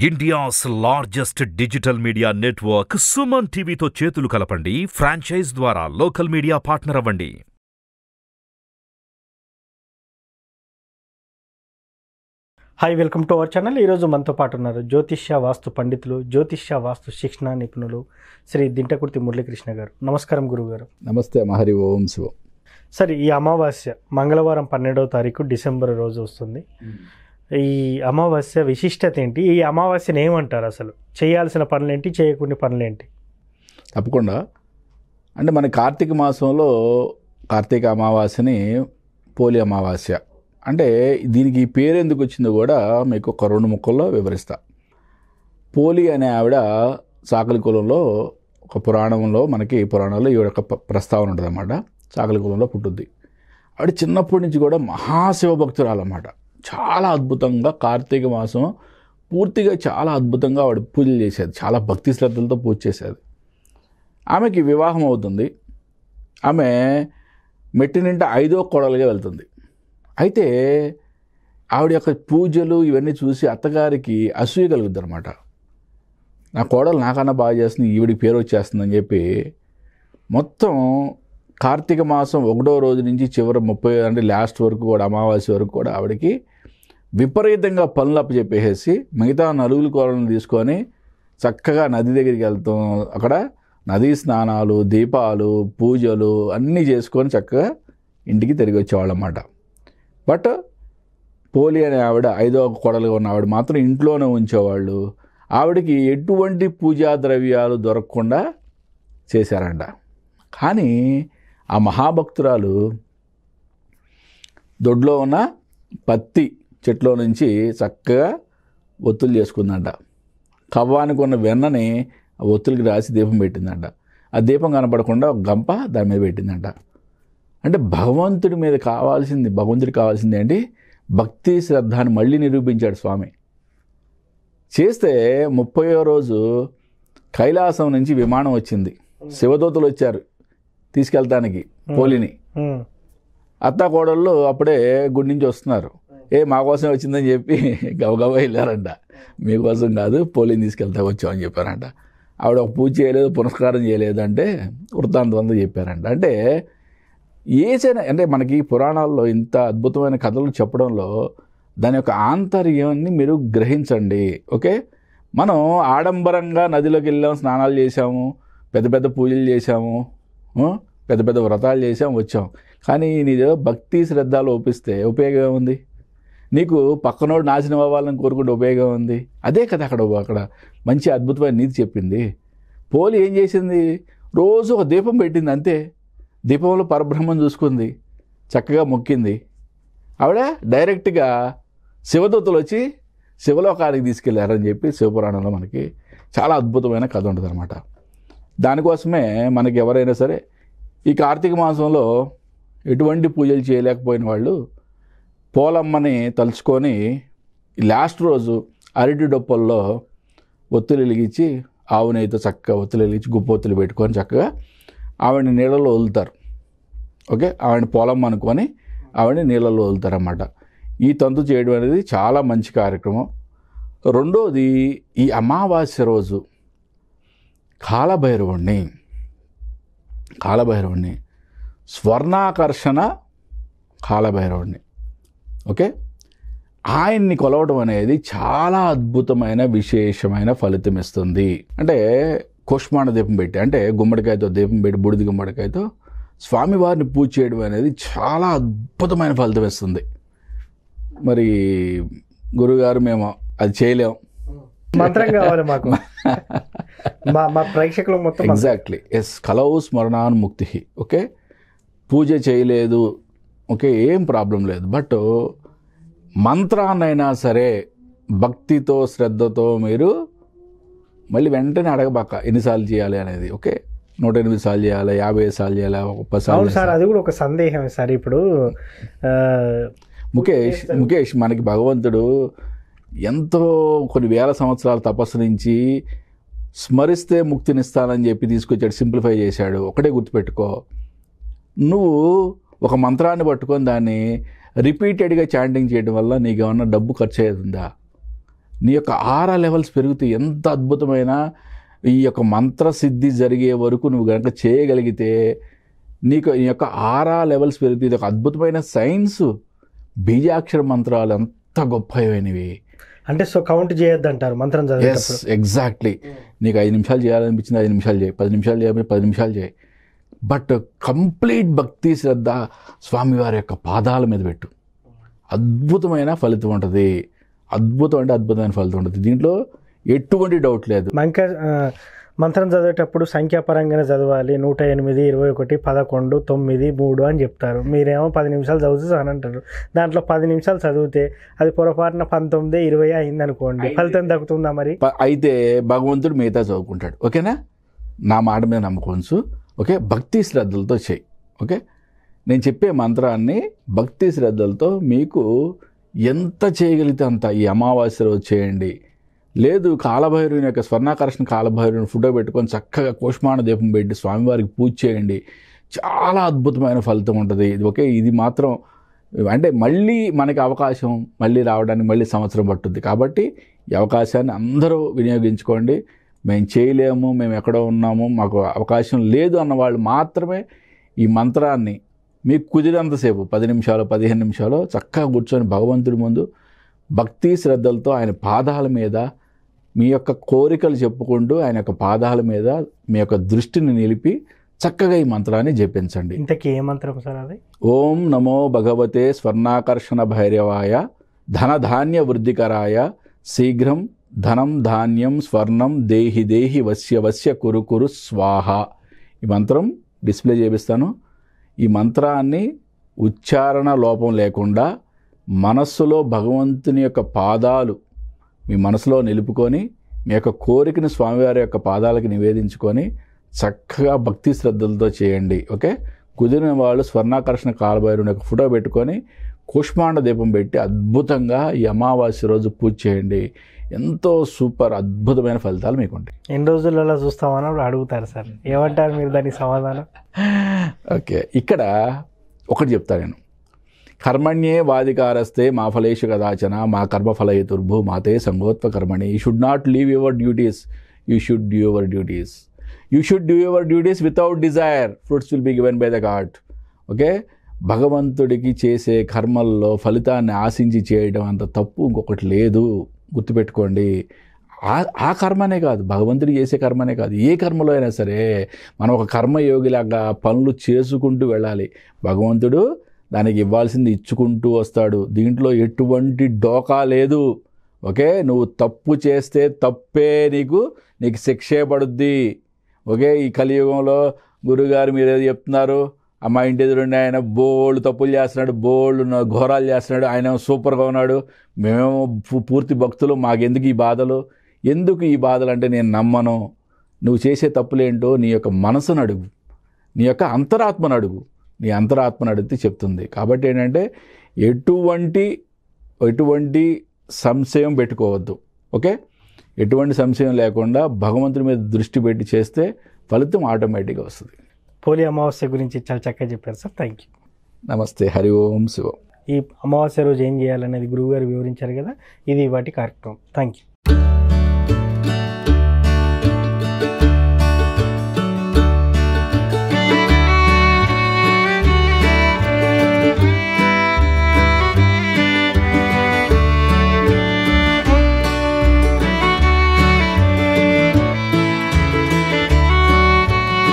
India's largest digital media network Suman టీవీతో చేతులు కలపండి ఫ్రాంచైజ్ ద్వారా లోకల్ మీడియా పార్ట్నర్ అవ్వండి hi welcome to our channel ఈరోజు మనతో పాటు ఉన్నారు జ్యోతిష్య వాస్తు పండితులు జ్యోతిష్య వాస్తు శిక్షణ నిపుణులు శ్రీ దింటకుర్తి మురళీకృష్ణ గారు నమస్కారం గురుగారు నమస్తే మహరి ఓం శివం సరే ఈ అమావాస్య మంగళవారం పన్నెండవ తారీఖు డిసెంబర్ రోజు వస్తుంది ఈ అమావాస్య విశిష్టత ఏంటి ఈ అమావాస్యను ఏమంటారు అసలు చేయాల్సిన పనులేంటి చేయకుండా పనులేంటి తప్పకుండా అంటే మన కార్తీక మాసంలో కార్తీక అమావాస్యని పోలి అమావాస్య అంటే దీనికి ఈ పేరు ఎందుకు వచ్చిందో కూడా మీకు ఒక రెండు ముక్కల్లో వివరిస్తా పోలి అనే ఆవిడ సాకలి కులంలో ఒక పురాణంలో మనకి పురాణంలో ఈ యొక్క ప- ప్రస్తావన ఉంటుంది అన్నమాట సాకలి కులంలో పుట్టుద్ది ఆవిడ చిన్నప్పటి నుంచి కూడా మహాశివ భక్తురాలన్నమాట చాలా అద్భుతంగా కార్తీక మాసం పూర్తిగా చాలా అద్భుతంగా ఆవిడ పూజలు చేసేది చాలా భక్తి శ్రద్ధలతో పూజ చేసేది ఆమెకి వివాహం అవుతుంది ఆమె మెట్టి నింట ఐదో కోడలుగా వెళ్తుంది అయితే ఆవిడ యొక్క పూజలు ఇవన్నీ చూసి అత్తగారికి అసూయ కలుగుద్ది అనమాట నా కోడలు నాకన్నా బాగా చేస్తుంది ఈవిడికి పేరు వచ్చేస్తుందని చెప్పి మొత్తం కార్తీక మాసం ఒకటో రోజు నుంచి చివరి ముప్పై అంటే లాస్ట్ వరకు కూడా అమావాస్య వరకు కూడా ఆవిడకి విపరీతంగా పనులు అప్పచెప్పేసేసి మిగతా నలుగురు కోడలను తీసుకొని చక్కగా నది దగ్గరికి వెళ్తాం అక్కడ నదీ స్నానాలు దీపాలు పూజలు అన్నీ చేసుకొని చక్కగా ఇంటికి తిరిగి వచ్చేవాళ్ళన్నమాట బట్ పోలి అనే ఆవిడ ఐదో కొడలుగా ఉన్న ఆవిడ మాత్రం ఇంట్లోనే ఉంచేవాళ్ళు ఆవిడకి ఎటువంటి పూజా ద్రవ్యాలు దొరకకుండా చేశారంట కానీ ఆ మహాభక్తురాలు దొడ్లో ఉన్న పత్తి చెట్లో నుంచి చక్కగా ఒత్తులు చేసుకుందంట కవ్వానికి ఉన్న వెన్నని ఆ ఒత్తులకి రాసి దీపం పెట్టిందంట ఆ దీపం కనపడకుండా ఒక గంప దాని మీద పెట్టిందంట అంటే భగవంతుడి మీద కావాల్సింది భగవంతుడికి కావాల్సింది ఏంటి భక్తి శ్రద్ధని మళ్ళీ నిరూపించాడు స్వామి చేస్తే ముప్పయో రోజు కైలాసం నుంచి విమానం వచ్చింది శివదూతలు వచ్చారు తీసుకెళ్తానికి పోలిని ఉమ్, అత్త కోడళ్ళు అప్పుడే గుడి నుంచి వస్తున్నారు ఏ మా కోసం వచ్చిందని చెప్పి గబగబా వెళ్ళారంట మీకోసం కాదు పోలిని తీసుకెళ్తా వచ్చామని చెప్పారంట ఆవిడ ఒక పూజ చేయలేదు పునస్కారం చేయలేదు అంటే వృత్తాంతం అంతా చెప్పారంట అంటే ఏసైనా అంటే మనకి పురాణాల్లో ఇంత అద్భుతమైన కథలు చెప్పడంలో దాని యొక్క ఆంతర్యాన్ని మీరు గ్రహించండి ఓకే మనం ఆడంబరంగా నదిలోకి వెళ్ళాము స్నానాలు చేసాము పెద్ద పెద్ద పూజలు చేసాము ఆ? పెద్ద పెద్ద వ్రతాలు చేసాం వచ్చాం కానీ నీదో భక్తి శ్రద్ధలు ఒప్పిస్తే ఉపయోగం ఏముంది నీకు పక్కనోడు నాశనం అవ్వాలని కోరుకుంటే ఉపయోగం ఉంది అదే కదా అక్కడ అక్కడ మంచి అద్భుతమైన నీతి చెప్పింది పోలి ఏం చేసింది రోజు ఒక దీపం పెట్టింది అంతే దీపంలో పరబ్రహ్మం చూసుకుంది చక్కగా మొక్కింది ఆవిడ డైరెక్ట్గా శివదూతలు వచ్చి శివలోకానికి తీసుకెళ్లారని చెప్పి శివపురాణంలో మనకి చాలా అద్భుతమైన కథ ఉంటుంది అనమాట దానికోసమే మనకి ఎవరైనా సరే ఈ కార్తీక మాసంలో ఎటువంటి పూజలు చేయలేకపోయిన వాళ్ళు పోలమ్మని తలుచుకొని ఈ లాస్ట్ రోజు అరటి డొప్పల్లో ఒత్తులు వెలిగించి ఆవు నెయ్యితో చక్కగా ఒత్తులు వెలిగించి గుప్పొత్తులు పెట్టుకొని చక్కగా ఆవిడని నీళ్ళలో వదులుతారు ఓకే ఆవిడని పొలం అనుకొని ఆవిడని నీళ్ళలో వదులుతారన్నమాట ఈ తంతు చేయడం అనేది చాలా మంచి కార్యక్రమం రెండోది ఈ అమావాస్య రోజు కాలభైరవుణ్ణి కాలభైరవుణ్ణి స్వర్ణాకర్షణ కాలభైరవుణ్ణి ఓకే ఆయన్ని కొలవడం అనేది చాలా అద్భుతమైన విశేషమైన ఫలితం ఇస్తుంది అంటే కుష్మాండ దీపం పెట్టి అంటే గుమ్మడికాయతో దీపం పెట్టి బుడిది గుమ్మడికాయతో స్వామివారిని పూజ చేయడం అనేది చాలా అద్భుతమైన ఫలితం ఇస్తుంది మరి గురుగారు మేము అది చేయలేం మంత్రం కావాలి మాకు మా మా ప్రేక్షకులు మొత్తం మంత్రం. ఎగ్జాక్ట్లీ ఎస్ కలవు స్మరణాన్ ముక్తి ఓకే పూజ చేయలేదు ఓకే ఏం ప్రాబ్లం లేదు బట్ మంత్రాన్నైనా సరే భక్తితో శ్రద్ధతో మీరు మళ్ళీ వెంటనే అడగబాక ఎన్నిసార్లు చేయాలి అనేది ఓకే నూట ఎనిమిది సార్లు చేయాలి యాభై ఐదు సార్లు చేయాలి ఒక పది సార్లు అవును సార్ అది కూడా ఒక సందేహం సార్ ఇప్పుడు ఆ, ముఖేష్ ముఖేష్ మనకి భగవంతుడు ఎంతో కొన్ని వేల సంవత్సరాల తపస్సు నుంచి స్మరిస్తే ముక్తినిస్తానని చెప్పి తీసుకొచ్చాడు సింప్లిఫై చేశాడు ఒకటే గుర్తుపెట్టుకో నువ్వు ఒక మంత్రాన్ని పట్టుకొని దాన్ని రిపీటెడ్గా చాంటింగ్ చేయడం వల్ల నీకు ఏమన్నా డబ్బు ఖర్చు అవుతుందా నీ యొక్క ఆరా లెవెల్స్ పెరుగుతాయి ఎంత అద్భుతమైన ఈ యొక్క మంత్రసిద్ధి జరిగే వరకు నువ్వు కనుక చేయగలిగితే నీకు ఈ యొక్క ఆరా లెవెల్స్ పెరుగుతాయి ఇది ఒక అద్భుతమైన సైన్స్ బీజాక్షర మంత్రాలు ఎంత గొప్పమైనవి అంటే సో కౌంట్ చేయొద్దు అంటారు మంత్రం ఎస్ చదివేటప్పుడు ఎగ్జాక్ట్లీ నీకు ఐదు నిమిషాలు చేయాలనిపించింది ఐదు నిమిషాలు చేయి పది నిమిషాలు చేయాలి పది నిమిషాలు చేయి బట్ కంప్లీట్ భక్తి శ్రద్ధ స్వామివారి యొక్క పాదాల మీద పెట్టు అద్భుతమైన ఫలితం ఉంటుంది అద్భుతం అంటే అద్భుతమైన ఫలితం ఉంటుంది దీంట్లో ఎటువంటి డౌట్ లేదు మంక ఆ, మంత్రం చదివేటప్పుడు సంఖ్యాపరంగానే చదవాలి నూట ఎనిమిది ఇరవై ఒకటి పదకొండు తొమ్మిది మూడు అని చెప్తారు మీరేమో పది నిమిషాలు చదువుతూ అని అంటారు దాంట్లో పది నిమిషాలు చదివితే అది పొరపాటున పంతొమ్మిది ఇరవై అయింది అనుకోండి ఫలితం దక్కుతుందా మరి ప- అయితే భగవంతుడు మిగతా చదువుకుంటాడు ఓకేనా నా మాట మీద నమ్మకొంచు ఓకే భక్తి శ్రద్ధలతో చేయి ఓకే నేను చెప్పే మంత్రాన్ని భక్తి శ్రద్ధలతో మీకు ఎంత చేయగలిగితే అంత ఈ అమావాస్య రోజు చేయండి లేదు కాలభైరుని యొక్క స్వర్ణాకర్షణ కాలభైరుని ఫోటో పెట్టుకొని చక్కగా కోష్మాణ దీపం పెట్టి స్వామివారికి పూజ చేయండి చాలా అద్భుతమైన ఫలితం ఉంటుంది ఇది ఓకే ఇది మాత్రం అంటే మళ్ళీ మనకి అవకాశం మళ్ళీ రావడానికి మళ్ళీ సంవత్సరం పట్టుద్ది కాబట్టి ఈ అవకాశాన్ని అందరూ వినియోగించుకోండి మేము చేయలేము మేము ఎక్కడో ఉన్నాము మాకు అవకాశం లేదు అన్న వాళ్ళు మాత్రమే ఈ మంత్రాన్ని మీకు కుదిరినంతసేపు పది నిమిషాలు పదిహేను నిమిషాలు చక్కగా కూర్చొని భగవంతుడి ముందు భక్తి శ్రద్ధలతో ఆయన పాదాల మీద మీ యొక్క కోరికలు చెప్పుకుంటూ ఆయన యొక్క పాదాల మీద మీ యొక్క దృష్టిని నిలిపి చక్కగా ఈ మంత్రాన్ని జపించండి ఇంతకీ ఏ మంత్రం సార్ అది ఓం నమో భగవతే స్వర్ణాకర్షణ భైరవాయ ధనధాన్య వృద్ధికరాయ శీఘ్రం ధనం ధాన్యం స్వర్ణం దేహి దేహి వశ్య వశ్య కురు కురు స్వాహ ఈ మంత్రం డిస్ప్లే చేపిస్తాను ఈ మంత్రాన్ని ఉచ్చారణ లోపం లేకుండా మనస్సులో భగవంతుని యొక్క పాదాలు మీ మనసులో నిలుపుకొని మీ యొక్క కోరికను స్వామివారి యొక్క పాదాలకి నివేదించుకొని చక్కగా భక్తి శ్రద్ధలతో చేయండి ఓకే కుదిరిన వాళ్ళు స్వర్ణాకర్షణ కాలభైరుని యొక్క ఫోటో పెట్టుకొని కుష్మాండ దీపం పెట్టి అద్భుతంగా ఈ అమావాస్య రోజు పూజ చేయండి ఎంతో సూపర్ అద్భుతమైన ఫలితాలు మీకు ఉంటాయి ఎన్ని రోజులలో చూస్తామని అప్పుడు అడుగుతారు సార్ ఏమంటారు మీరు దానికి సమాధానం ఓకే ఇక్కడ ఒకటి చెప్తా నేను కర్మణ్యే వాదికారస్తే మా ఫలేషు కదాచన మా కర్మఫలయతుర్భు మాతే సంగోత్వ కర్మణి you should not leave your duties you should do your duties you should do your duties without desire fruits will be given by the god okay భగవంతుడికి చేసే కర్మల్లో ఫలితాన్ని ఆశించి చేయడం అంత తప్పు ఇంకొకటి లేదు గుర్తుపెట్టుకోండి ఆ ఆ కర్మనే కాదు భగవంతుడు చేసే కర్మనే కాదు ఏ కర్మలో అయినా సరే మనం ఒక కర్మయోగిలాగా పనులు చేసుకుంటూ వెళ్ళాలి భగవంతుడు దానికి ఇవ్వాల్సింది ఇచ్చుకుంటూ వస్తాడు దీంట్లో ఎటువంటి డోకా లేదు ఓకే నువ్వు తప్పు చేస్తే తప్పే నీకు నీకు శిక్షే పడుద్ది ఓకే ఈ కలియుగంలో గురుగారు మీరు ఏదో చెప్తున్నారు ఆ మా ఇంటి ఎదురుండి ఆయన బోల్డ్ తప్పులు చేస్తున్నాడు బోల్డ్ ఘోరాలు చేస్తున్నాడు ఆయన సూపర్గా ఉన్నాడు మేమేమో పూ- పూర్తి భక్తులు మాకెందుకు ఈ బాధలు ఎందుకు ఈ బాధలు అంటే నేను నమ్మను నువ్వు చేసే తప్పులేంటో నీ యొక్క మనసును అడుగు నీ యొక్క అంతరాత్మను అడుగు నీ అంతరాత్మను అడిగితే చెప్తుంది కాబట్టి ఏంటంటే ఎటువంటి ఎటువంటి సంశయం పెట్టుకోవద్దు ఓకే ఎటువంటి సంశయం లేకుండా భగవంతుడి మీద దృష్టి పెట్టి చేస్తే ఫలితం ఆటోమేటిక్గా వస్తుంది పోలి అమావాస్య గురించి చాలా చక్కగా చెప్పారు సార్ థ్యాంక్ యూ నమస్తే హరి ఓం శివం ఈ అమావాస్య రోజు ఏం చేయాలనేది గురువుగారు వివరించారు కదా ఇది వాటి కార్యక్రమం థ్యాంక్ యూ